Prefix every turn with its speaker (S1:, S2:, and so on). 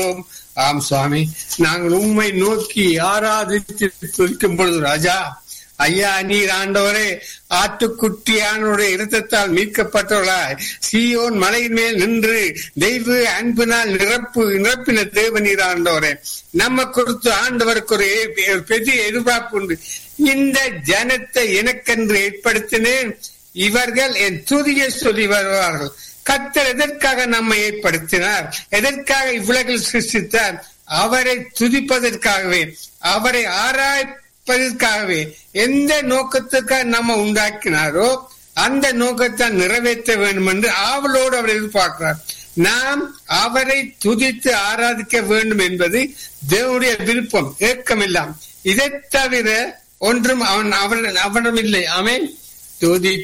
S1: ஆம் சுவாமி நாங்கள் உண்மை நோக்கி ஆராதித்து துதிக்கும் பொழுது ராஜா ஐயா நீர் ஆண்டவரே ஆட்டுக்குட்டியானுடைய இரத்தத்தால் மீட்கப்பட்டவர்களாய் சீயோன் மலையின் மேல் நின்று தெய்வ அன்பினால் நிரப்பு நிரப்பின தேவ நீர் ஆண்டவரே நம்ம குறித்து ஆண்டவருக்கு ஒரு எ- பெரிய எதிர்பார்ப்பு உண்டு இந்த ஜனத்தை எனக்கென்று ஏற்படுத்தினேன் இவர்கள் என் துதியை சொல்லி வருவார்கள் கத்தர் எதற்காக நம்மை ஏற்படுத்தினார் எதற்காக இவ்வுலகில் சிருஷ்டித்தார் அவரை துதிப்பதற்காகவே அவரை ஆராய்ப்பதற்காகவே எந்த நோக்கத்துக்காக நம்ம உண்டாக்கினாரோ அந்த நோக்கத்தை நிறைவேற்ற வேண்டும் என்று ஆவலோடு அவர் எதிர்பார்க்கிறார் நாம் அவரை துதித்து ஆராதிக்க வேண்டும் என்பது தேவனுடைய விருப்பம் ஏக்கமில்லாம் இதை தவிர ஒன்றும் அவன் அவன் அவனிடம் இல்லை அவன் துதி